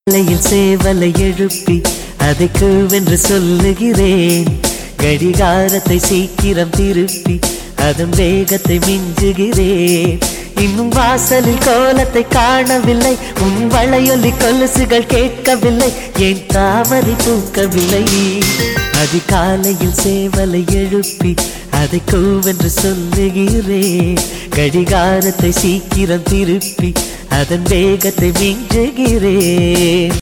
காலையில் சேவலை எழுப்பி அதை கூவென்று சொல்லுகிறேன் கடிகாரத்தை சீக்கிரம் திருப்பி அதன் வேகத்தை மிஞ்சுகிறேன் இன்னும் வாசலில் கோலத்தை காணவில்லை உன் வளையொலி கொலுசுகள் கேட்கவில்லை ஏன் தாமரை பூக்கவில்லை அதிகாலையில் சேவலை எழுப்பி அதை கூவென்று சொல்லுகிறேன் கடிகாரத்தை சீக்கிரம் திருப்பி அதன் வேகத்தை மிஞ்சுகிறேன்